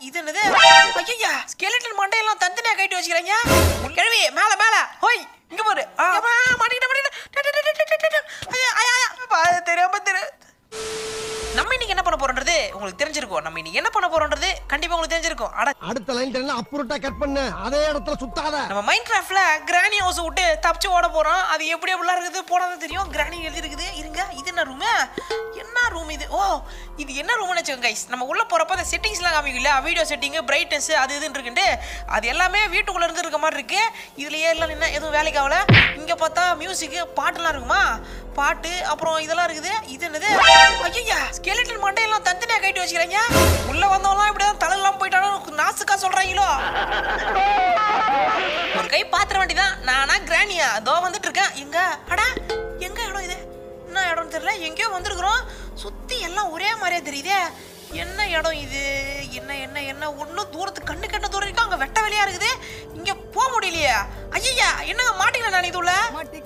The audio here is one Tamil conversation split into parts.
இது என்னது ஐயா ஸ்கெலிட்டன் மண்டையெல்லாம் தந்தனையா கைட்டு வச்சுக்கிறீங்க கிழவி மேல மேல ஹோய் இங்க பாரு ஆ, மாட்டிக்கிட்ட மாட்டிக்கிட்ட ஐயா ஐயா ஐயா. பா, தெரியாம தெரிய நம்ம இன்னைக்கு என்ன பண்ண போறோன்றது உங்களுக்கு தெரிஞ்சிருக்கும் நம்ம இன்னைக்கு என்ன பண்ண போறோன்றது கண்டிப்பா உங்களுக்கு தெரிஞ்சிருக்கும் அட அடுத்த லைன் எல்லாம் அப்புறட்டா கட் பண்ணு அதே இடத்துல சுத்தாத நம்ம மைண்ட் கிராஃப்ட்ல கிராணி ஹவுஸ் விட்டு தப்பிச்சு ஓட போறோம் அது எப்படி எப்படிலாம் இருக்குது போனது தெரியும் கிராணி எழுதி இருக்குது இருங்க இது என்ன ரூமு என்ன ரூம் இது ஓ இது என்ன ரூம்னு வச்சுக்கோங்க கைஸ் நம்ம உள்ள போறப்ப அந்த செட்டிங்ஸ்லாம் காமிக்கல வீடியோ செட்டிங் பிரைட்னஸ் அது இதுன்னு இருக்குன்ட்டு அது எல்லாமே வீட்டுக்குள்ள இருந்து இருக்க மாதிரி இருக்கு இதுலயே எல்லாம் என்ன எதுவும் வேலைக்கு ஆகல இங்க பார்த்தா மியூசிக் பாட்டுலாம் இருக்குமா பாட்டு அப்புறம் இதெல்லாம் இருக்குது இது என்னது ஐயா ஸ்கெலிட்டன் மண்டையெல்லாம் தந்தனையா கைட்டு வச்சுக்கிறீங்க உள்ள வந்தவங்களாம் இப்படிதான் தலையெல்லாம் போயிட்டாலும் நாசுக்கா சொல்றாங்களோ ஒரு கை பாத்திர வேண்டிதான் நானா கிராணியா அதோ வந்துட்டு இருக்கேன் எங்க அடா எங்க இடம் இது என்ன இடம்னு தெரியல எங்கேயோ வந்திருக்கிறோம் சுத்தி எல்லாம் ஒரே மாதிரியே தெரியுதே என்ன இடம் இது என்ன என்ன என்ன ஒன்றும் தூரத்துக்கு கண்ணு கண்ண தூரம் இருக்கு அங்க வெட்ட வெளியா இருக்குது இங்க போக முடியலையே ஐயா என்னங்க மாட்டிக்கல நான் இதுல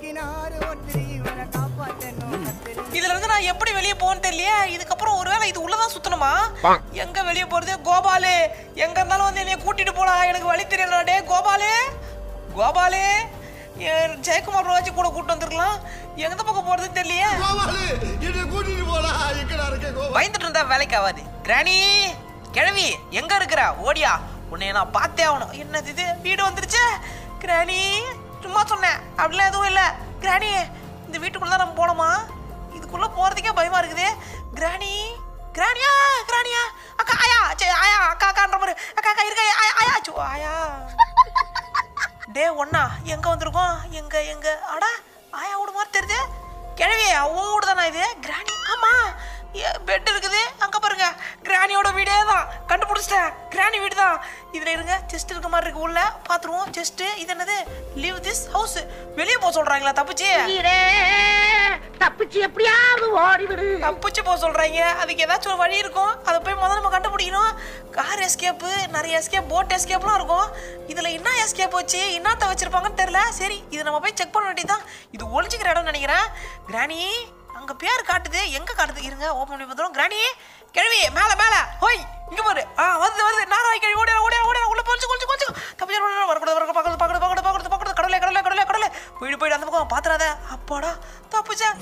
இதுல இருந்து நான் எப்படி வெளியே போகணும்னு தெரியலையே இதுக்கப்புறம் ஒருவேளை இது உள்ளதான் சுத்தணுமா எங்க வெளியே போறது கோபாலு எங்க இருந்தாலும் வந்து என்னைய கூட்டிட்டு போடா எனக்கு வழி தெரியல டே கோபாலு கோபாலு என் ஜெயக்குமார் ரோஜி கூட கூட்டு வந்திருக்கலாம் எந்த பக்கம் போறதுன்னு தெரியலையே கோபாலு என்னை கூட்டிட்டு போடா எங்கடா இருக்க கோபாலு பயந்துட்டு இருந்தா வேலைக்கு ஆகாது கிராணி கிழவி எங்க இருக்கிற ஓடியா உன்னை நான் பார்த்தே ஆகணும் என்னது இது வீடு வந்துருச்சு கிராணி சும்மா சொன்னேன் அப்படிலாம் எதுவும் இல்லை கிராணி இந்த வீட்டுக்குள்ள தான் நம்ம போனோமா இதுக்குள்ள போறதுக்கே பயமா இருக்குது கிராணி கிராணியா கிராணியா அக்கா ஆயா சே ஆயா அக்கா அக்கான்ற மாதிரி அக்கா அக்கா இருக்க ஆயா ஆயா சோ ஆயா டே ஒண்ணா எங்க வந்திருக்கோம் எங்க எங்க அடா ஆயா வீடு மாதிரி தெரியுது கிழவி உன் வீடு தானே இது கிராணி ஆமா பெட் இருக்குது அங்க பாருங்க கிராணியோட வீடே தான் கண்டுபிடிச்சிட்டேன் கிராணி வீடு தான் இதுல இருங்க செஸ்ட் இருக்க மாதிரி இருக்கு உள்ள பாத்துருவோம் செஸ்ட் இது என்னது லீவ் திஸ் ஹவுஸ் வெளியே போக சொல்றாங்களா தப்பிச்சு தப்பிச்சு எப்படியாவது ஓடிவிடு தப்பிச்சு போக சொல்றாங்க அதுக்கு ஏதாச்சும் ஒரு வழி இருக்கும் அதை போய் முதல்ல நம்ம கண்டுபிடிக்கணும் கார் எஸ்கேப்பு நிறைய எஸ்கேப் போட் எஸ்கேப்லாம் இருக்கும் இதுல என்ன எஸ்கேப் வச்சு என்னத்த வச்சிருப்பாங்கன்னு தெரியல சரி இது நம்ம போய் செக் பண்ண வேண்டியதுதான் இது ஒளிஞ்சுக்கிற இடம்னு நினைக்கிறேன் கிராணி அங்க பேர் காட்டுது எங்க காட்டுது இருங்க ஓப்பன் பண்ணி பார்த்துரும் கிராணி கிழவி மேல மேல ஹோய் இங்க பாரு ஆ வருது வருது நாராய் கிழவி ஓடியா ஓடியா ஓடியா உள்ள போச்சு கொஞ்சம் கொஞ்சம் தப்பிச்சு வரக்கூடாது வரக்கூடாது பக்கத்து பக்கத்து பக்கத்து பக்கத்து பக்கத்து கடலை கடலை கடலை கடலை போயிடு போயிடு அந்த பக்கம் பாத்துறாத அப்பாடா தப்பிச்சேன்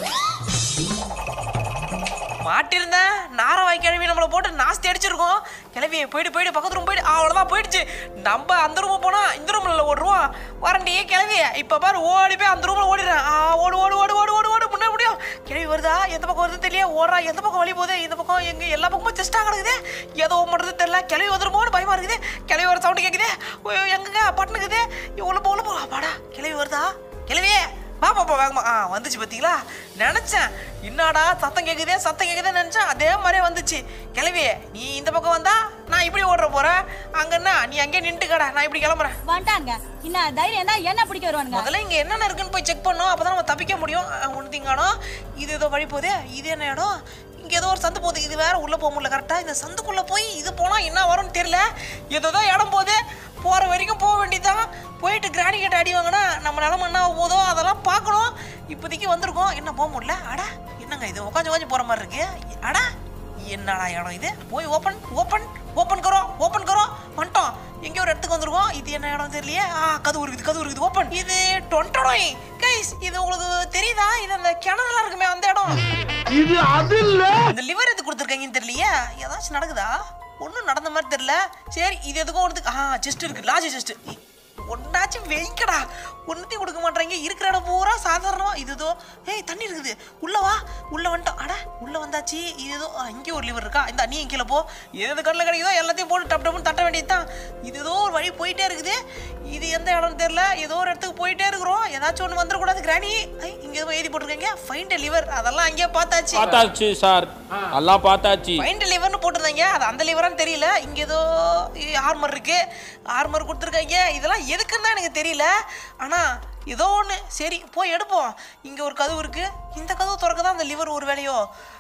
மாட்டிருந்தேன் நாரவாய் கிழவி நம்மளை போட்டு நாஸ்தி அடிச்சிருக்கோம் கிளவி போயிடு போயிடு பக்கத்து ரூம் போயிடு அவ்வளோதான் போயிடுச்சு நம்ம அந்த ரூம் போனா இந்த ரூம்ல ஓடுறோம் வரண்டி கிளவி இப்போ பாரு ஓடி போய் அந்த ரூம்ல ஓடிடுறேன் ஆ ஓடு ஓடு ஓடு ஓடு ஓடு ஓடு முன்னாடி முடியும் கிளவி வருதா எந்த பக்கம் வருது தெரியல ஓடுறா எந்த பக்கம் வழி போகுது இந்த பக்கம் எங்க எல்லா பக்கமும் செஸ்டா கிடக்குது ஏதோ பண்ணுறது தெரியல கிளவி வந்துருமோன்னு பயமா இருக்குது கிளவி வர சவுண்டு கேட்குது எங்கங்க பட்டனுக்குது உள்ள போ உள்ள போ பாடா கிளவி வருதா கிளவியே வா பாப்பா வேகமா ஆ வந்துச்சு பார்த்தீங்களா நினச்சேன் என்னடா சத்தம் கேட்குதே சத்தம் கேட்குதே நினச்சேன் அதே மாதிரியே வந்துச்சு கிளவி நீ இந்த பக்கம் வந்தா நான் இப்படி ஓடுற போறேன் அங்கன்னா நீ அங்கேயே நின்றுட்டு கடை நான் இப்படி கிளம்புறேன் வந்துட்டாங்க என்ன தைரியம் தான் என்ன பிடிக்க வருவானுங்க முதல்ல இங்க என்னென்ன இருக்குன்னு போய் செக் பண்ணோம் அப்பதான் நம்ம தப்பிக்க முடியும் ஒன்று திங்கானோ இது ஏதோ வழி போதே இது என்ன இடம் இங்க ஏதோ ஒரு சந்து போகுது இது வேற உள்ள போக முடியல கரெக்டா இந்த சந்துக்குள்ள போய் இது போனா என்ன வரும்னு தெரியல ஏதோ இடம் போகுது போற வரைக்கும் போக வேண்டியதுதான் போயிட்டு கிராணி கிட்ட அடி வாங்கினா நம்ம நிலம என்ன ஆக போதோ அதெல்லாம் பார்க்கணும் இப்போதைக்கு வந்திருக்கோம் என்ன போக முடியல அட என்னங்க இது உட்காந்து உட்காந்து போற மாதிரி இருக்கு அட என்னடா இடம் இது போய் ஓப்பன் ஓப்பன் ஓப்பன் கரோ ஓப்பன் கரோ வந்துட்டோம் எங்கேயோ ஒரு இடத்துக்கு வந்திருக்கோம் இது என்ன இடம் தெரியலையே ஆ கதவு இருக்குது கதவு இருக்குது ஓப்பன் இது டொண்டடோய் கைஸ் இது உங்களுக்கு தெரியுதா இது அந்த கிணறுலாம் இருக்குமே அந்த இடம் இது அது இல்ல இந்த லிவர் எது கொடுத்துருக்காங்கன்னு தெரியலையே ஏதாச்சும் நடக்குதா ஒன்றும் நடந்த மாதிரி தெரியல சரி இது எதுக்கும் ஒன்றுக்கு ஆ செஸ்ட் இருக்கு லாஜி செஸ்ட் ஒன்னாச்சும் வெயிக்கடா ஒன்றுத்தையும் கொடுக்க மாட்டாங்க இருக்கிற இடம் பூரா சாதாரணமா இது ஏதோ ஏய் தண்ணி இருக்குது உள்ள வா உள்ள வந்துட்டோம் அட உள்ள வந்தாச்சு இது ஏதோ ஆ, இங்கே ஒரு லிவர் இருக்கா இந்த நீ கீழே போ எது எது கண்ணில் கிடைக்குதோ எல்லாத்தையும் போட்டு டப் டப்னு தட்ட வேண்டியதுதான் இது ஏதோ ஒரு வழி போயிட்டே இருக்குது இது எந்த இடம்னு தெரியல ஏதோ ஒரு இடத்துக்கு போயிட்டே இருக்கிறோம் ஏதாச்சும் ஒன்று வந்துடக்கூடாது கிராணி ஐ இங்கே எதுவும் எழுதி போட்டிருக்கீங்க ஃபைண்ட் லிவர் அதெல்லாம் அங்கேயே பார்த்தாச்சு பார்த்தாச்சு சார் எல்லாம் பார்த்தாச்சு மைண்ட் லிவர்னு போட்டிருந்தாங்க அது அந்த லிவரான்னு தெரியல இங்க ஏதோ ஆர்மர் இருக்கு ஆர்மர் கொடுத்துருக்காங்க இதெல்லாம் எதுக்குன்னு தான் எனக்கு தெரியல ஆனா ஏதோ ஒன்று சரி போய் எடுப்போம் இங்கே ஒரு கதவு இருக்கு இந்த கதவு திறக்க தான் அந்த லிவர் ஒரு வேலையோ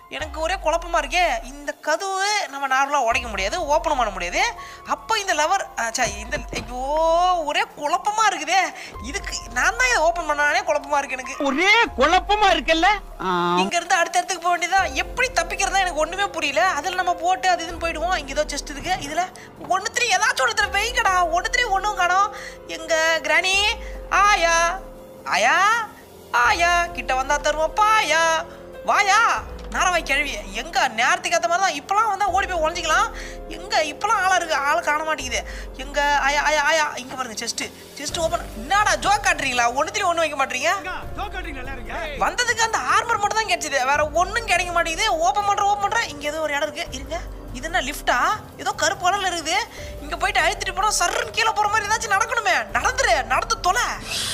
எனக்கு ஒரே குழப்பமா இருக்கே இந்த கதவு நம்ம நார்மலாக உடைக்க முடியாது ஓப்பன் பண்ண முடியாது அப்போ இந்த லவர் சா இந்த ஐயோ ஒரே குழப்பமா இருக்குதே இதுக்கு நான் தான் இதை ஓப்பன் பண்ணானே குழப்பமா இருக்கு எனக்கு ஒரே குழப்பமா இருக்குல்ல இங்க இருந்து அடுத்த இடத்துக்கு போக வேண்டியதா எப்படி தப்பிக்கிறதா எனக்கு ஒண்ணுமே புரியல அதுல நம்ம போட்டு அது இதுன்னு போயிடுவோம் இங்க ஏதோ செஸ்ட் இருக்கு இதுல ஒண்ணு த்ரீ ஏதாச்சும் ஒன்று வெயிங்கடா ஒண்ணு த்ரீ ஒன்றும் காணோம் எங்க கிராணி ஆயா ஆயா ஆயா கிட்ட வந்தா தருவோம் பாயா வாயா நாரவாய் கிழவி எங்க நேரத்துக்கு ஏற்ற மாதிரி தான் இப்பெல்லாம் வந்தா ஓடி போய் ஒழிஞ்சிக்கலாம் எங்க இப்பெல்லாம் ஆளா இருக்கு ஆள் காண மாட்டேங்குது எங்க ஆயா ஆயா ஆயா இங்க பாருங்க செஸ்ட் செஸ்ட் ஓப்பன் என்னடா ஜோக் காட்டுறீங்களா ஒன்றுத்திலையும் ஒன்றும் வைக்க மாட்டீங்க வந்ததுக்கு அந்த ஆர்மர் மட்டும் தான் கிடைச்சது வேற ஒண்ணும் கிடைக்க மாட்டேங்குது ஓப்பன் பண்ற ஓப்பன் பண்ற இங்க ஏதோ ஒரு இடம் இருக்கு இருங்க இது என்ன லிஃப்டா ஏதோ கருப்பு கலர்ல இருக்குது இங்க போயிட்டு அழுத்திட்டு போனா சர்ன்னு கீழே போற மாதிரி ஏதாச்சும் நடக்கணுமே நடந்துரு நடந்து தொலை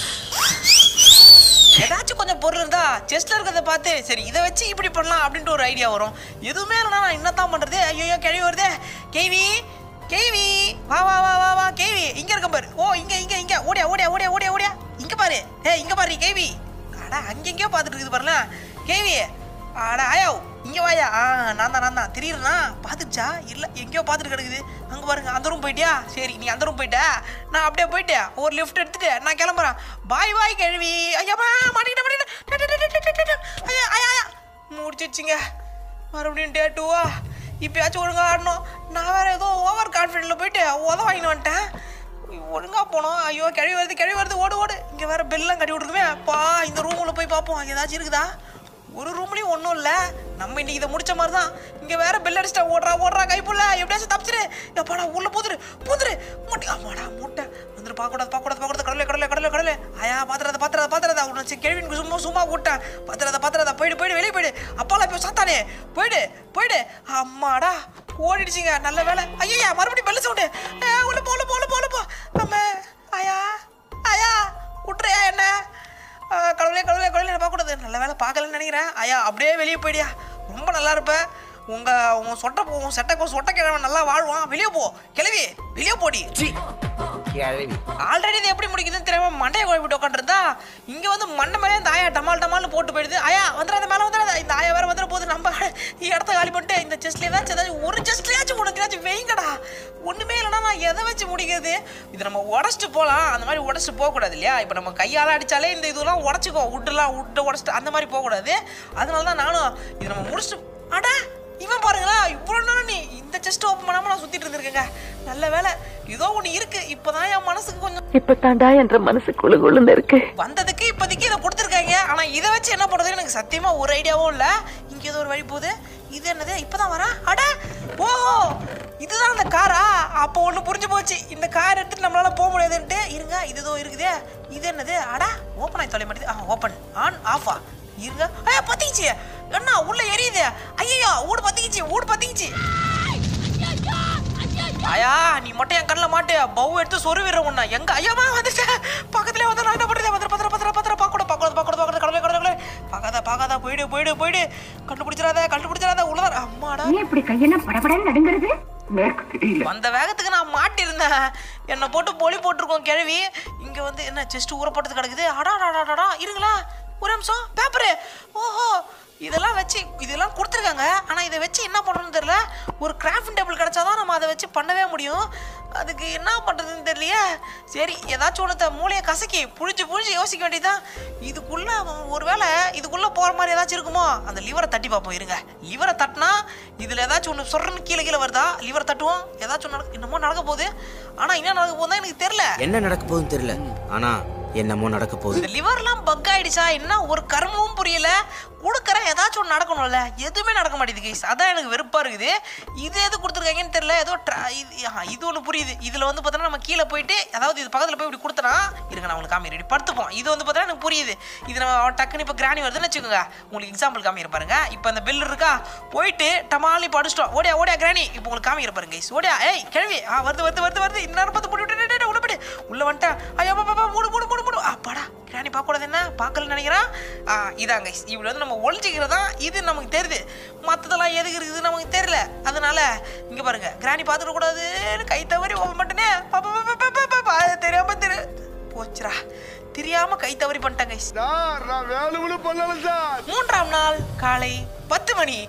ஏதாச்சும் கொஞ்சம் பொருள் இருந்தா செஸ்ட்ல இருக்கிறத பார்த்து சரி இதை வச்சு இப்படி பண்ணலாம் அப்படின்ட்டு ஒரு ஐடியா வரும் எதுவுமே இல்லைனா நான் என்னத்தான் பண்றது ஐயோ கிழவி வருதே கேவி கேவி வா வா வா வா வா கேவி இங்க இருக்க பாரு ஓ இங்க இங்க இங்க ஓடியா ஓடியா ஓடியா ஓடியா ஓடியா இங்க பாரு ஏய் இங்க பாரு கேவி அட அங்கெங்கேயோ பார்த்துட்டு இருக்குது பாருல கேவி அட ஆயோ இங்க வாயா ஆ நான் தான் நான் தான் தெரியுறேனா பார்த்துச்சா இல்லை எங்கேயோ பார்த்துட்டு கிடக்குது அங்கே பாருங்க அந்த ரூம் போயிட்டியா சரி நீ அந்த ரூம் போயிட்ட நான் அப்படியே போயிட்டேன் ஒரு லிஃப்ட் எடுத்துட்டு நான் கிளம்புறேன் பாய் பாய் கேள்வி ஐயாப்பா மாட்டிக்கிட்டேன் மாட்டிக்கிட்டேன் ஐயா ஐயா ஐயா முடிச்சிச்சுங்க மறுபடியும் டே டூவா இப்பயாச்சும் ஒழுங்கா ஆடணும் நான் வேற ஏதோ ஓவர் கான்ஃபிடென்ட்ல போயிட்டு உத வாங்கிட்டு வந்துட்டேன் ஒழுங்கா போனோம் ஐயோ கிழவி வருது கிழவி வருது ஓடு ஓடு இங்க வேற பெல்லாம் கட்டி விட்டுருக்குமே அப்பா இந்த ரூம் உள்ள போய் பார்ப்போம் அங்க ஏதாச்சும் இருக்குதா ஒரு ரூம்லயும் ஒன்றும் இல்லை நம்ம இன்னைக்கு இதை முடிச்ச மாதிரி தான் இங்கே வேற பெல் அடிச்சிட்டா ஓடுறா ஓடுறா கைப்புள்ள எப்படியாச்சும் தப்பிச்சிரு எப்பாடா உள்ள பூத்துரு பூத்துரு மூட்டை ஆமாடா மூட்டை வந்துட்டு பார்க்கக்கூடாது பார்க்கக்கூடாது பார்க்கக்கூடாது கடலை கடலை கடலை கடலை ஐயா பாத்திரத பாத்திரத பாத்திரத உன்னை கேள்விக்கு சும்மா சும்மா கூட்டேன் பாத்திரத பாத்திரத போயிடு போயிடு வெளியே போயிடு அப்பாலாம் இப்போ சாத்தானே போயிடு போயிடு அம்மாடா ஓடிடுச்சிங்க நல்ல வேலை ஐயா மறுபடியும் பெல் சவுண்டு உள்ள போ உள்ள போ உள்ள போ உள்ள போ அம்மா ஐயா ஐயா விட்டுறியா என்ன ஆ, கடவுளே கடவுளே கடவுளே என்ன பார்க்கக்கூடாது நல்ல வேலை பார்க்கலன்னு நினைக்கிறேன் ஐயா அப்படியே வெளியே போயிடியா ரொம்ப நல்லா இருப்ப உங்க உன் சொட்டை போ உன் செட்டை சொட்டை கிழவன் நல்லா வாழ்வான் வெளியே போ கிளவி வெளியே போடி ஆல்ரெடி இது எப்படி முடிக்குதுன்னு தெரியாம மண்டையை குழப்பிட்டு உட்காந்துருந்தா இங்க வந்து மண்டை மேலே இந்த ஆயா டமால் டமால்னு போட்டு போயிடுது ஆயா வந்துடாத மேலே வந்துடாத இந்த ஆயா வேற வந்துட போகுது நம்ம இடத்த காலி பண்ணிட்டு இந்த செஸ்ட்ல ஏதாச்சும் ஏதாச்சும் ஒரு செஸ்ட்லயாச்சும் உனக்கு வெயிங்கடா ஒண்ணுமே இல்லைன்னா நான் எதை வச்சு முடிக்கிறது இது நம்ம உடச்சிட்டு போகலாம் அந்த மாதிரி உடச்சிட்டு போகக்கூடாது இல்லையா இப்போ நம்ம கையால் அடிச்சாலே இந்த இதெல்லாம் உடச்சிக்கோ உட்டுலாம் உட்டு உடச்சிட்டு அந்த மாதிரி போகக்கூடாது அதனால தான் நானும் இது நம்ம முடிச்சுட்டு அட இவன் பாருங்களா இவ்வளோ நேரம் நீ இந்த செஸ்ட் ஓப்பன் பண்ணாமல் நான் சுற்றிட்டு இருந்திருக்கேங்க நல்ல வேலை ஏதோ ஒன்று இருக்கு இப்போதான் என் மனசுக்கு கொஞ்சம் இப்பதாண்டா என்ற மனசு குழு குழுன்னு இருக்கு வந்ததுக்கு இப்போதைக்கு இதை கொடுத்துருக்காங்க ஆனால் இதை வச்சு என்ன பண்ணுறது எனக்கு சத்தியமாக ஒரு ஐடியாவும் இல்லை இங்கே ஏதோ ஒரு வழி போகுது இது என்னது இப்போதான் வரா அட ஓஹோ இதுதான் அந்த காரா அப்போ ஒன்று புரிஞ்சு போச்சு இந்த கார் எடுத்துட்டு நம்மளால போக முடியாதுன்ட்டு இருங்க இது ஏதோ இருக்குதே இது என்னது அடா ஓப்பன் ஆகி தொலை மாட்டேது ஆ ஓப்பன் ஆன் ஆஃபா இருங்க ஐயா பத்திக்கிச்சு என்ன உள்ள எரியுது ஐயோ ஊடு பத்திக்கிச்சு ஊடு பத்திக்கிச்சு ஐயா நீ மட்டும் என் கண்ணில் மாட்டு பவு எடுத்து சொருவிடுற உன்ன எங்க ஐயாமா வந்துச்சு பக்கத்துலேயே வந்து நான் என்ன பண்ணுறது பத்திர பத்திர பத்திர பத்திர பார்க்கூட பார்க்கூட பார்க்கூட பார்க்கூட கடவுளே கடவுளே பார்க்காத பார்க்காத போயிடு போயிடு போயிடு கண்டுபிடிச்சிடாத கண்டுபிடிச்சிடாத உள்ளதார் அம்மாடா ஏன் இப்படி கையெல்லாம் படபடன்னு நடுங்கிறது மேற்கு தெரியல வந்த வேகத்துக்கு நான் மாட்டிருந்தேன் என்னை போட்டு பொலி போட்டிருக்கோம் கிழவி இங்க வந்து என்ன செஸ்ட் ஊறப்பட்டது கிடக்குது அடா அடா இருங்களா ஒரு நிமிஷம் பேப்பரு ஓஹோ இதெல்லாம் வச்சு இதெல்லாம் கொடுத்துருக்காங்க ஆனால் இதை வச்சு என்ன பண்ணுறதுன்னு தெரியல ஒரு கிராஃப்டிங் டேபிள் கிடச்சாதான் நம்ம அதை வச்சு பண்ணவே முடியும் அதுக்கு என்ன பண்ணுறதுன்னு தெரியலையே சரி ஏதாச்சும் ஒன்றத்தை மூளையை கசக்கி புழிஞ்சு புழிஞ்சு யோசிக்க வேண்டியதுதான் இதுக்குள்ளே ஒருவேளை இதுக்குள்ளே போகிற மாதிரி ஏதாச்சும் இருக்குமோ அந்த லிவரை தட்டி பார்ப்போம் இருங்க லிவரை தட்டினா இதில் ஏதாச்சும் ஒன்று சொல்கிறன்னு கீழே கீழே வருதா லிவரை தட்டுவோம் ஏதாச்சும் ஒன்று நடக்க என்னமோ நடக்க போகுது ஆனால் என்ன நடக்க போகுதுன்னு எனக்கு தெரியல என்ன நடக்க போகுதுன்னு தெரியல ஆனா என்னமோ நடக்க போகுது இந்த லிவர்லாம் பக் ஆயிடுச்சா என்ன ஒரு கர்மமும் புரியல கொடுக்குற ஏதாச்சும் ஒன்று நடக்கணும்ல எதுவுமே நடக்க மாட்டேங்குது கைஸ் அதான் எனக்கு வெறுப்பா இருக்குது இது எது கொடுத்துருக்காங்கன்னு தெரியல ஏதோ tra- இது ஆ, இது ஒன்று புரியுது இதில் வந்து பார்த்தோன்னா நம்ம கீழே போயிட்டு அதாவது இது பக்கத்தில் போய் இப்படி கொடுத்தனா இருங்க நான் உங்களுக்கு காமிக்கிறேன் இப்படி படுத்துப்போம் இது வந்து பார்த்தா எனக்கு புரியுது இது நம்ம டக்குன்னு இப்போ கிராணி வருதுன்னு வச்சுக்கோங்க உங்களுக்கு எக்ஸாம்பிள் காமிக்கிற பாருங்க இப்போ அந்த பெல் இருக்கா போயிட்டு டமாலி படிச்சிட்டோம் ஓடியா ஓடியா கிராணி இப்போ உங்களுக்கு காமிக்கிற பாருங்க கைஸ் ஓடியா ஏய் கிழவி ஆ வருது வருது வருது வருது இன்னும் பார்த்து போட்டு விட்டு உள்ள போயிட்டு உள்ள வந்துட்டேன் ஐயோ பாப்பா மூடு மூடு மூடு மூடு அப்பாடா கிராணி பார்க்கக்கூடாது என்ன பார்க்கலன்னு நினைக்கிறேன் ஆ இதாங்க இப்படி வந்து நம்ம ஒழிச்சிக்கிறதா இது நமக்கு தெரியுது மற்றதெல்லாம் எதுக்கு இருக்குது நமக்கு தெரியல அதனால இங்கே பாருங்க கிராணி பார்த்துட கூடாதுன்னு கை தவறி ஓப்பன் பண்ணிட்டேனே பாப்பா பாப்பா பாப்பா பாப்பா அது தெரியாம தெரு போச்சுடா தெரியாம கை தவறி பண்ணிட்டேன் கைஸ் சார் நான் வேணும்னு பண்ணல சார் மூன்றாம் நாள் காலை பத்து மணி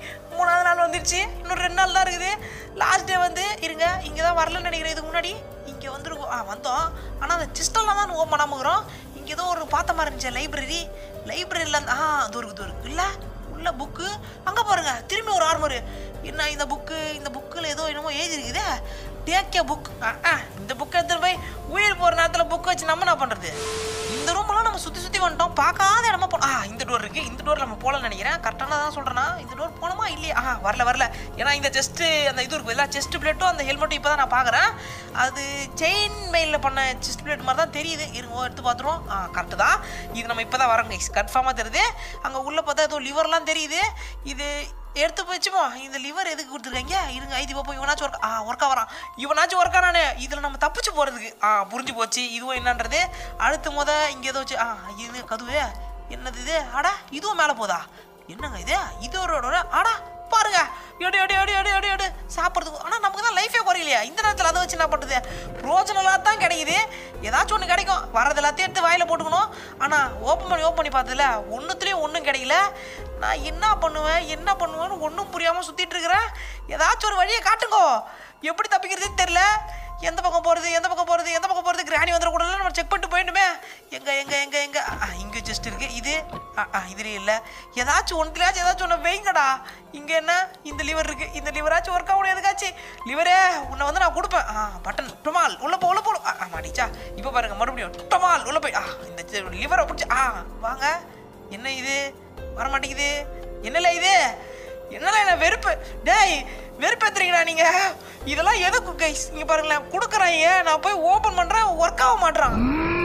மூணாவது நாள் வந்துருச்சு இன்னும் ரெண்டு நாள் தான் இருக்குது லாஸ்ட் டே வந்து இருங்க இங்கே தான் வரலன்னு நினைக்கிறேன் இதுக்கு முன்னாடி இங்கே வந்துருக்கோம் ஆ வந்தோம் ஆனால் அந்த சிஸ்டம்லாம் தான் ஓப்பன் பண்ணாமக்கிறோம் இங்கே ஏதோ ஒரு பார்த்த மாதிரி இருந்துச்சு லைப்ரரி லைப்ரரியில் ஆ அது இருக்கு இது இருக்கு இல்லை உள்ள புக்கு அங்கே பாருங்க திரும்பி ஒரு ஆர்மரு என்ன இந்த புக்கு இந்த புக்கில் ஏதோ என்னமோ எழுதி இருக்குதே டேக் புக் இந்த புக்கை எடுத்துட்டு போய் உயிர் போகிற நேரத்தில் புக் வச்சு நம்ம என்ன பண்ணுறது இந்த ரூம்லாம் நம்ம சுற்றி சுற்றி வந்துட்டோம் பார்க்காத இடமா போனோம் ஆ இந்த டோர் இருக்குது இந்த டோர் நம்ம போகலன்னு நினைக்கிறேன் கரெக்டான தான் சொல்கிறேன்னா இந்த டோர் போனோமா இல்லையா ஆ வரல வரல ஏன்னா இந்த செஸ்ட்டு அந்த இது இருக்குது இல்லை செஸ்ட் பிளேட்டும் அந்த ஹெல்மெட்டும் இப்போ தான் நான் பார்க்குறேன் அது செயின் மெயிலில் பண்ண செஸ்ட் பிளேட் மாதிரி தான் தெரியுது இருங்க எடுத்து பார்த்துருவோம் ஆ கரெக்டு தான் இது நம்ம இப்போ தான் வரோங்க கன்ஃபார்மாக தெரியுது அங்கே உள்ளே பார்த்தா ஏதோ லிவர்லாம் தெரியுது இது எடுத்து வச்சுப்போ இந்த லிவர் எதுக்கு கொடுத்துருக்காங்க இருங்க ஐதி போய் இவனாச்சும் ஒர்க் ஆ ஒர்க்காக வரான் இவனாச்சும் ஒர்க் ஆனானே இதில் நம்ம தப்பிச்சு போகிறதுக்கு ஆ புரிஞ்சு போச்சு இதுவும் என்னன்றது அடுத்து முத இங்கே ஏதோ வச்சு ஆ இது கதுவு என்னது இது ஆடா இதுவும் மேலே போதா என்னங்க இது இது ஒரு ஒரு ஆடா பாருங்க எடு எடு எடு எடு எடு எடு சாப்பிட்றதுக்கு ஆனால் நமக்கு தான் லைஃபே குறையிலையா இந்த நேரத்தில் அதை வச்சு என்ன பண்ணுறது பிரோஜனலாக தான் கிடைக்குது ஏதாச்சும் ஒன்று கிடைக்கும் வர்றது எல்லாத்தையும் எடுத்து வாயில் போட்டுக்கணும் ஆனால் ஓப்பன் பண்ணி ஓப்பன் பண்ணி பார்த்ததுல ஒன்றுத்துலேயும் ஒன்றும் கிடைக்கல நான் என்ன பண்ணுவேன் என்ன பண்ணுவேன்னு ஒன்றும் புரியாமல் சுற்றிட்டு இருக்கிறேன் ஏதாச்சும் ஒரு வழியை காட்டுங்கோ எப்படி தப்பிக்கிறதுன்னு தெரில எந்த பக்கம் போகிறது எந்த பக்கம் போகிறது எந்த பக்கம் போகிறது கிராணி வந்துடக்கூடாது நம்ம செக் பண்ணிட்டு போயிட்டுமே எங்கே எங்கே எங்கே எங்கே இங்கே ஜஸ்ட் இருக்குது இது ஆ, ஆ, இதுலேயும் இல்லை ஏதாச்சும் ஒன்றுலையாச்சும் ஏதாச்சும் ஒன்று வைங்கடா இங்கே என்ன இந்த லிவர் இருக்குது இந்த லிவராச்சும் ஒர்க் ஆகணும் எதுக்காச்சும் லிவரே உன்னை வந்து நான் கொடுப்பேன் ஆ பட்டன் டொமால் உள்ளே போ உள்ளே போ ஆ ஆ, மாடிச்சா இப்போ பாருங்க மறுபடியும் டொமால் உள்ளே போய் ஆ இந்த லிவரை பிடிச்சி ஆ வாங்க என்ன இது வர மாட்டேங்குது என்னல இது என்னல என்ன வெறுப்பு டேய் வெறுப்பேத்துறீங்களா நீங்க இதெல்லாம் எதுக்கு கைஸ் இங்க பாருங்களேன் கொடுக்குறாங்க நான் போய் ஓபன் பண்றேன் ஒர்க் ஆக மாட்றான்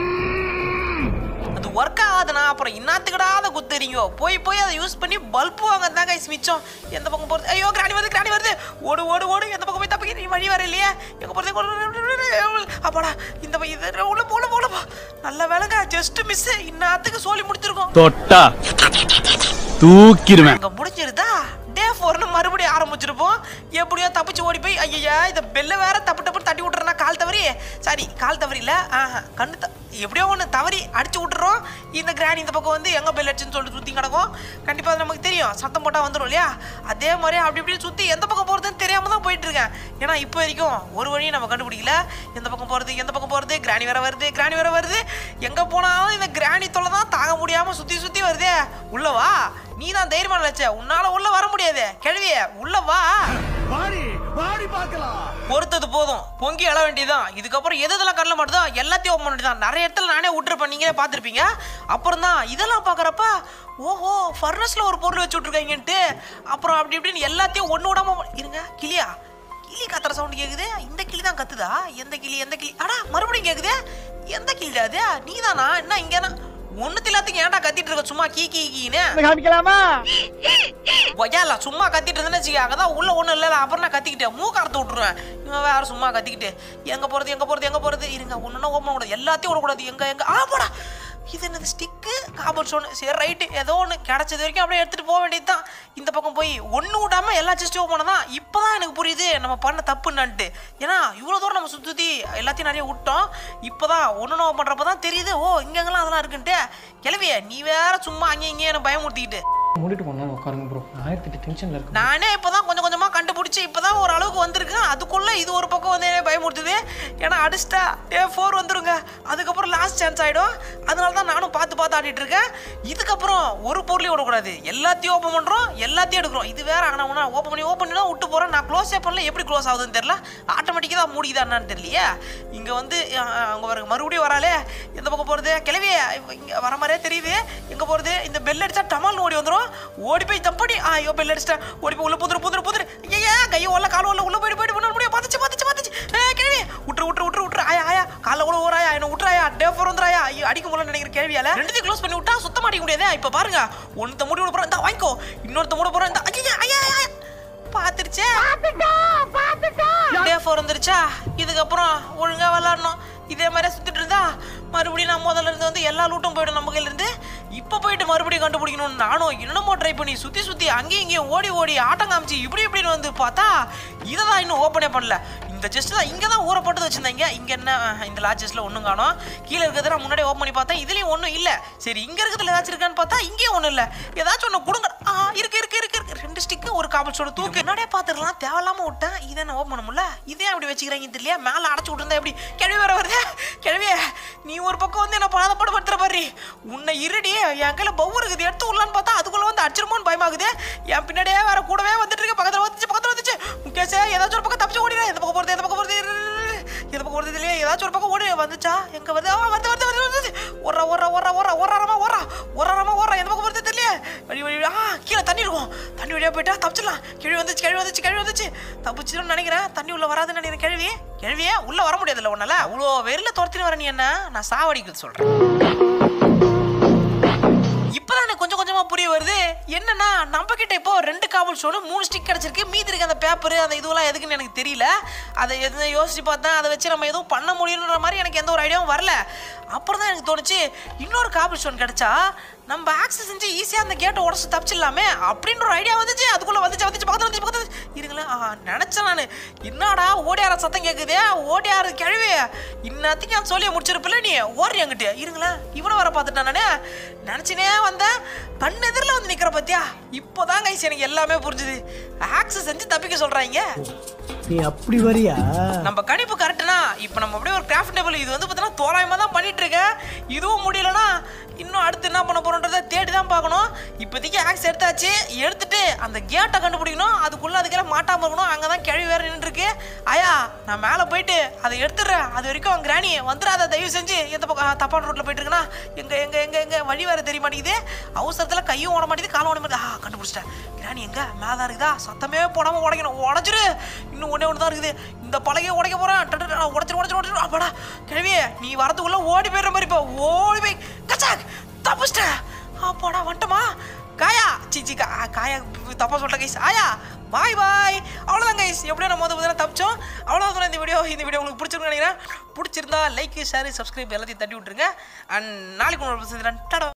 அது ஒர்க் ஆகாதுண்ணா அப்புறம் இன்னாத்துக்கடா அதை குத்துறீங்க போய் போய் அதை யூஸ் பண்ணி பல்ப் வாங்க தான் கைஸ் மிச்சம் எந்த பக்கம் போகிறது ஐயோ கிராணி வருது கிராணி வருது ஓடு ஓடு ஓடு எந்த பக்கம் போய் தப்பிக்க நீ வழி வர இல்லையா எங்கே போகிறது அப்பாடா இந்த பை- இது உள்ள போல போல போ நல்ல வேலைங்க ஜஸ்ட் மிஸ் இன்னாத்துக்கு சோலி முடிச்சிருக்கோம் தொட்டா தூக்கிடுவேன் அங்க முடிஞ்சிருதா டே ஃபோர்னு மறுபடியும் ஆரம்பிச்சிருப்போம் எப்படியோ தப்பிச்சு ஓடி போய் ஐயா இந்த பெல்ல வேற தப்பு டப்பு தட்டி விட்டுறனா கால் தவறி சாரி கால் தவறி இல்ல ஆஹா கண்ணு த எப்படியோ ஒன்று தவறி அடிச்சு விட்டுறோம் இந்த கிராணி இந்த பக்கம் வந்து எங்க பெல் அடிச்சுன்னு சொல்லிட்டு சுத்தி கிடக்கும் கண்டிப்பா அது நமக்கு தெரியும் சத்தம் போட்டா வந்துடும் இல்லையா அதே மாதிரி அப்படி இப்படி சுத்தி எந்த பக்கம் போறதுன்னு தெரியாம தான் போயிட்டு இருக்கேன் ஏன்னா இப்போ வரைக்கும் ஒரு வழியும் நம்ம கண்டுபிடிக்கல எந்த பக்கம் போறது எந்த பக்கம் போறது கிராணி வேற வருது கிராணி வேற வருது எங்க போனாலும் இந்த கிராணி தொல்லை தான் தாங்க முடியாம சுத்தி சுத்தி வருதே உள்ள வா நீ தான் தைரியமான லட்ச உன்னால உள்ள வர முடியாது கிழவிய உள்ள வா வாடி வாடி பார்க்கலாம் பொறுத்தது போதும் பொங்கி எழ வேண்டியதுதான் இதுக்கப்புறம் எது இதெல்லாம் கண்ணில் மாட்டுதோ எல்லாத்தையும் ஓப்பன் பண்ணிட்டு நிறைய இடத்துல நானே விட்டுருப்பேன் நீங்களே பார்த்துருப்பீங்க அப்புறம் தான் இதெல்லாம் பார்க்குறப்ப ஓஹோ ஃபர்னஸில் ஒரு பொருள் வச்சு விட்ருக்காங்கன்ட்டு அப்புறம் அப்படி இப்படின்னு எல்லாத்தையும் ஒன்று விடாம இருங்க கிளியா கிளி கத்துற சவுண்ட் கேக்குது இந்த கிளி தான் கத்துதா எந்த கிளி எந்த கிளி அடா மறுபடியும் கேக்குது எந்த கிளிடா அது நீ தானா என்ன இங்கேனா ஒன்றுத்து எல்லாத்துக்கும் ஏன்டா கத்திட்டு இருக்க சும்மா கீ கீ கீன்னு காமிக்கலாமா ஒய்யால சும்மா கத்திட்டு இருந்தேன்னு வச்சுக்க அங்கதான் உள்ள ஒண்ணும் இல்ல அப்புறம் நான் கத்திக்கிட்டேன் மூக்க அறுத்து விட்டுருவேன் இவன் வேற சும்மா கத்திக்கிட்டு எங்க போறது எங்க போறது எங்க போறது இருங்க ஒண்ணுன்னா ஓப்பன் கூடாது எல்லாத்தையும் விடக்கூடாது எங்க எங்க ஆ போடா இது என்னது ஸ்டிக்கு காபர் ஸ்டோன் சரி ரைட்டு ஏதோ ஒன்று கிடைச்சது வரைக்கும் அப்படியே எடுத்துட்டு போக வேண்டியது தான் இந்த பக்கம் போய் ஒன்று விடாம எல்லா செஸ்ட்டும் ஓப்பன் தான் இப்போதான் எனக்கு புரியுது நம்ம பண்ண தப்புன்னான்ட்டு ஏன்னா இவ்வளோ தூரம் நம்ம சுற்றி சுற்றி எல்லாத்தையும் நிறைய விட்டோம் இப்போதான் ஒன்று நோவு பண்ணுறப்ப தான் தெரியுது ஓ இங்கெங்கெல்லாம் அதெல்லாம் இருக்குன்ட்டு கிளவிய நீ வேற சும்மா அங்கே இங்கே என்ன பயமுறுத்திக்கிட்டு மூடிட்டு போனா உட்காருங்க ப்ரோ ஆயிரத்தி எட்டு டென்ஷன்ல இருக்கு நானே இப்போதான் கொஞ்சம் கொஞ்சமா கண்டுபிடிச்சி இப்போதான் ஒரு அளவுக்கு வந்திருக்கேன் அதுக்குள்ள இது ஒரு பக்கம் வந்து என்னை பயமுறுத்துது ஏன்னா அடிச்சிட்டா டே ஃபோர் வந்துருங்க அதுக்கப்புறம் லாஸ்ட் சான்ஸ் ஆயிடும் அதனால தான் நானும் பார்த்து பார்த்து ஆடிட்டு இருக்கேன் இதுக்கப்புறம் ஒரு பொருளையும் விடக்கூடாது எல்லாத்தையும் ஓப்பன் பண்றோம் எல்லாத்தையும் எடுக்கிறோம் இது வேற ஆனால் ஒன்றா ஓப்பன் பண்ணி ஓப்பன் பண்ணி தான் விட்டு போறேன் நான் க்ளோஸே பண்ணல எப்படி க்ளோஸ் ஆகுதுன்னு தெரியல ஆட்டோமேட்டிக்காக தான் மூடிக்குதா என்னன்னு தெரியலையே இங்க வந்து அஹ், அஹ், அங்க பாருங்க மறுபடியும் வராளே எந்த பக்கம் போறது கிளவி இங்க வர மாதிரியே தெரியுது எங்க போறது இந்த பெல் அடிச்சா டமால்னு ஓடி வந்துரும் ஓடி போய் தப்படி ஆ ஐயோ பெல் அடிச்சிட்டேன் ஓடி போய் உள்ள புதுரு புதுரு புதுரு ஐயா கையை உள்ள காலம் உள்ள உள்ள போயிட்டு போயிட்டு பண்ண முடியும் பார்த்துச்சு பார்த்துச்சு பார்த்துச்சு ஏ கிழவி விட்டுரு விட்டுரு விட்டுரு விட்டுரு ஆயா ஆயா காலைல கூட ஓராயா என்ன விட்டுறாயா டே ஃபோர் வந்துறாயா ஐயோ அடிக்க முடியல நினைக்கிற கேள்வியால ரெண்டுத்தையும் க்ளோஸ் பண்ணி விட்டா சுத்தம் அடிக்க முடியாது இப்போ பாருங்க ஒருத்த முடி விட போறேன் இந்த வாங்கிக்கோ இன்னொருத்த முடி போறேன் இந்த ஐயா ஐயா ஐயா பாத்துருச்சே டே ஃபோர் வந்துருச்சா இதுக்கப்புறம் ஒழுங்கா விளாடணும் இதே மாதிரியே சுத்திட்டு இருந்தா மறுபடியும் நான் முதல்ல இருந்து வந்து எல்லா லூட்டும் போயிடும் நம்ம கையில இருந்து இப்போ போயிட்டு மறுபடியும் கண்டுபிடிக்கணும்னு நானும் என்னமோ ட்ரை பண்ணி சுத்தி சுத்தி அங்கேயும் இங்கேயும் ஓடி ஓடி ஆட்டம் காமிச்சு இப்படி இப்படின்னு வந்து பார்த்தா இதை தான் இன்னும் ஓப்பனே பண்ணல இந்த செஸ்ட் தான் இங்கே தான் ஊறப்பட்டது வச்சிருந்தாங்க இங்கே என்ன அஹ், இந்த லார்ஜ் செஸ்ட்டில் ஒன்றும் காணோம் கீழே இருக்கிறத நான் முன்னாடி ஓப்பன் பண்ணி பார்த்தேன் இதுலேயும் ஒன்றும் இல்லை சரி இங்கே இருக்கிறதுல ஏதாச்சும் இருக்கான்னு பார்த்தா இங்கேயும் ஒன்றும் இல்லை ஏதாச்சும் ஒன்று கொடுங்க ஆ இருக்கு இருக்கு இருக்கு இருக்கு ரெண்டு ஸ்டிக்கு ஒரு காபல் சோடு தூக்கு முன்னாடியே பார்த்துக்கலாம் தேவையில்லாம விட்டேன் இதை நான் ஓப்பன் பண்ண முடியல இதே அப்படி வச்சுக்கிறாங்க தெரியல மேலே அடைச்சு விட்டுருந்தா எப்படி கிழவி வர வருது கிழவியே நீ ஒரு பக்கம் வந்து என்ன பாதப்பட படுத்துற பாரு உன்னை இருடி என் கையில பவு இருக்குது எடுத்து விடலான்னு பார்த்தா அதுக்குள்ள வந்து அடிச்சிருமோன்னு பயமாகுது என் பின்னாடியே வேற கூடவே வந்துட்டு இருக்கு பக்கத்துல வந்துச்சு பக்கத்துல வந்துச்சு முகேஷே ஏதாச்சும் ஒரு பக்கம் தப்பிச்சு ஓடிடுறேன் எந்த பக்கம் போறது எந்த பக்கம் போறது எந்த பக்கம் போறது இல்லையே ஏதாச்சும் ஒரு பக்கம் ஓடி வந்துச்சா எங்க வருது ஆ, வருது வருது வருது வருது ஓடுறா ஓடுறா ஓடுறா ஓடுறா ஓடுறாரமா ஓடுறா ஓடுறாரமா ஓடுறா எந்த பக்கம் போறது தெரியல வழி வழி ஆ கீழே தண்ணி இருக்கும் தண்ணி வழியா போயிட்டா தப்பிச்சிடலாம் கிழவி வந்துச்சு கிழவி வந்துச்சு கிழவி வந்துச்சு தப்பிச்சிடும் நினைக்கிறேன் தண்ணி உள்ள வராதுன்னு நினைக்கிறேன் கிழவி கிழவியே உள்ள வர முடியாதுல்ல உன்னால அவ்வளோ வெறில துரத்தின்னு வர நீ என்ன நான் சாவடிக்கிறது சொல்றேன் இப்பதான் எனக்கு கொஞ்சம் கொஞ்சமா புரிய வருது என்னன்னா நம்ம கிட்ட இப்போ ரெண்டு காவல் ஷோனு மூணு ஸ்டிக் கிடைச்சிருக்கு மீதி இருக்க அந்த பேப்பர் அந்த இதுவெல்லாம் எதுக்குன்னு எனக்கு தெரியல அதை எது யோசிச்சு பார்த்தேன் அதை வச்சு நம்ம எதுவும் பண்ண முடியுன்ற மாதிரி எனக்கு எந்த ஒரு ஐடியாவும் வரல அப்புறம் தான் எனக்கு தோணுச்சு இன்னொரு காவல் ஸ்டோன் கிடைச்சா நம்ம ஆக்சஸ் செஞ்சு ஈஸியாக அந்த கேட்டை உடச்சு தப்பிச்சிடலாமே அப்படின்ற ஒரு ஐடியா வந்துச்சு அதுக்குள்ள வந்துச்சு வந்துச்சு பக்கத்துல வந்துச்சு பக்கத்துல வந்துச்சு. இருங்களேன் ஆ நினச்சேன் நான் என்னடா ஓடியார சத்தம் கேட்குதே ஓடியாரு கிழவி இன்னத்துக்கு நான் சொல்லி முடிச்சிருப்பில்ல நீ ஓடுறி அங்கிட்டு இருங்களேன் இவனை வர பார்த்துட்டேன் நானே நினச்சினே வந்தேன் கண் எதிரில் வந்து நிற்கிற பத்தியா இப்போதான் கைஸ் எனக்கு எல்லாமே புரிஞ்சுது ஆக்சஸ் செஞ்சு தப்பிக்க சொல்கிறாங்க நீ அப்படி வரியா நம்ம கணிப்பு கரெக்டுனா இப்போ நம்ம அப்படியே ஒரு கிராஃப்ட் டேபிள் இது வந்து பார்த்தீங்கன்னா தோராயமாக தான் பண்ணிட்டு இருக்கேன் இதுவும் முடியலனா இன்னும் அடுத்து என்ன பண்ண போறோன்றதை தேடி தான் பார்க்கணும் இப்போதைக்கு ஆக்ஸ் எடுத்தாச்சு எடுத்துட்டு அந்த கேட்டை கண்டுபிடிக்கணும் அதுக்குள்ள அதுக்கெல்லாம் மாட்டாம இருக்கணும் அங்கே தான் கிழவி வேற நின்றுருக்கு ஆயா நான் மேலே போயிட்டு அதை எடுத்துடுறேன் அது வரைக்கும் அவன் கிராணி வந்துடாத தயவு செஞ்சு எந்த பக்கம் ஆ, தப்பான ரோட்டில் போயிட்டு இருக்குன்னா எங்க எங்க எங்க எங்க வழி வேற தெரிய மாட்டேங்குது அவசரத்தில் கையும் ஓட மாட்டேங்குது காலும் ஓட மாட்டேங்குது ஆ கண்டுபிடிச்சிட்டேன் கிராணி எங்க மேலே தான் இருக்குதா சத்தமே போடாம உடைக்கணும் உடச்சிரு இன்னும் ஒண்ணே ஒன்று தான் இருக்குது இந்த பலகையை உடைக்க போறேன் உடச்சிரு உடச்சிரு உடச்சிரு அப்பாடா கிழவி நீ வரதுக்குள்ள ஓடி போயிடுற மாதிரி இப்போ ஓடி போய் கச்சாக் தப்பிச்சிட்டேன் அப்பாடா வந்துட்டமா காயா சிச்சி கா காயா தப்பா சொல்லிட்டேன் கைஸ் ஆயா பாய் பாய் அவ்வளோதான் கைஸ் எப்படியோ நம்ம வந்து பார்த்தீங்கன்னா தப்பிச்சோம் அவ்வளோதான் இந்த வீடியோ இந்த வீடியோ உங்களுக்கு பிடிச்சிருக்குன்னு நினைக்கிறேன் பிடிச்சிருந்தா லைக் ஷேர் சப்ஸ்கிரைப் எல்லாத்தையும் தட்டி விட்டுருங்க அண்ட் நாளைக்கு உங்களுக்கு டாடா